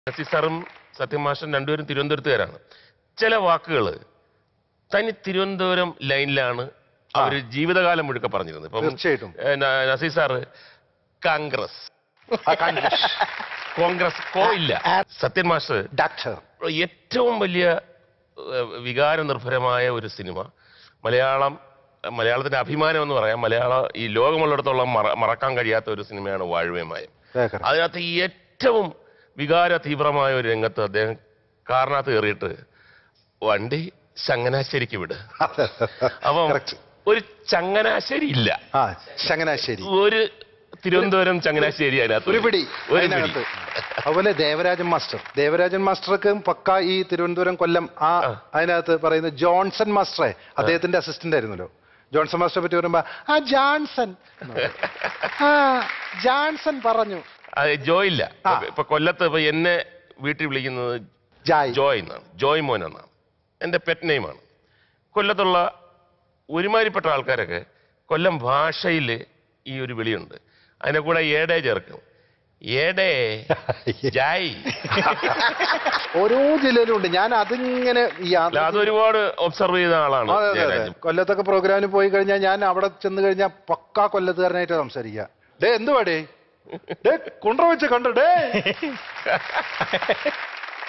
നസീർ സാറും സത്യമാഷൻ രണ്ടുപേരും തിരുവനന്തപുരത്തുകാരാണ് ചില വാക്കുകൾ തനി തിരുവനന്തപുരം ലൈനിലാണ് അവർ ജീവിതകാലം മുഴുക്ക പറഞ്ഞിരുന്നത് ഇപ്പം തീർച്ചയായിട്ടും. ഏ, ന- നസീർ സാറ് കോൺഗ്രസ് ആ, കോൺഗ്രസ്. കോൺഗ്രസ് കോ ഇല്ല സത്യൻ മാസ്റ്റർ ഡാക്ടർ ഏറ്റവും വലിയ ഏഹ്, വികാര നിർഭരമായ ഒരു സിനിമ മലയാളം മലയാളത്തിന്റെ അഭിമാനം എന്ന് പറയാം മലയാള ഈ ലോകമുള്ളിടത്തോളം മറ- മറക്കാൻ കഴിയാത്ത ഒരു സിനിമയാണ് വാഴ്വ്യമായം വേഗം. അതിനകത്ത് ഏറ്റവും വികാര തീവ്രമായ ഒരു രംഗത്ത് അദ്ദേഹം കാറിനകത്ത് കയറിയിട്ട് വണ്ടി ചങ്ങനാശ്ശേരിക്ക് വിട് അപ്പം Correct. ഒരു ചങ്ങനാശ്ശേരി ഇല്ല ആ ചങ്ങനാശ്ശേരി ഒരു തിരുവനന്തപുരം ചങ്ങനാശ്ശേരി അതിനകത്ത് ഒരു പിടി ഒരു പിടി അതിനകത്ത് അതുപോലെ ദേവരാജൻ മാസ്റ്റർ ദേവരാജൻ മാസ്റ്റർക്ക് പക്ക ഈ തിരുവനന്തപുരം കൊല്ലം ആ ആ. അതിനകത്ത് പറയുന്നത് ജോൺസൺ മാസ്റ്ററെ അദ്ദേഹത്തിന്റെ അസിസ്റ്റന്റ് ആയിരുന്നല്ലോ ജോൺസൺ മാസ്റ്ററെ പറ്റി പറയുമ്പോ ആ ജോൺസൺ എന്ന് പറയും. ആ ജോൺസൺ പറഞ്ഞു അത് ജോയ് ഇല്ല ആ. ഇപ്പൊ കൊല്ലത്ത് ഇപ്പൊ എന്നെ വീട്ടിൽ വിളിക്കുന്നത് ജായ് ജോയ് എന്നാണ് ജോയ് മോൻ എന്നാണ് എൻ്റെ പെറ്റ് നെയിമാണ് കൊല്ലത്തുള്ള ഒരുമാതിരിപ്പെട്ട ആൾക്കാരൊക്കെ കൊല്ലം ഭാഷയിൽ ഈ ഒരു വിളിയുണ്ട് അതിനെ കൂടെ ഏടേ ചേർക്കും ഏടേ ജായ് ഓരോ ജില്ലയിലും ഉണ്ട് ഞാൻ അതിങ്ങനെ ഈ അല്ല, യാത്ര അതൊരുപാട് ഒബ്സർവ് ചെയ്ത ആളാണ് അതെ അതെ അതെ ജയരാജൻ കൊല്ലത്തൊക്കെ പ്രോഗ്രാമിന് പോയി കഴിഞ്ഞാൽ ഞാൻ അവിടെ ചെന്ന് കഴിഞ്ഞാൽ പക്കാ കൊല്ലത്തുകാരനായിട്ട് സംസാരിക്കുക ഡേ എന്തുവാടേ ഡേ കുണ്ട്ര വെച്ച് കണ്ടു ഡേ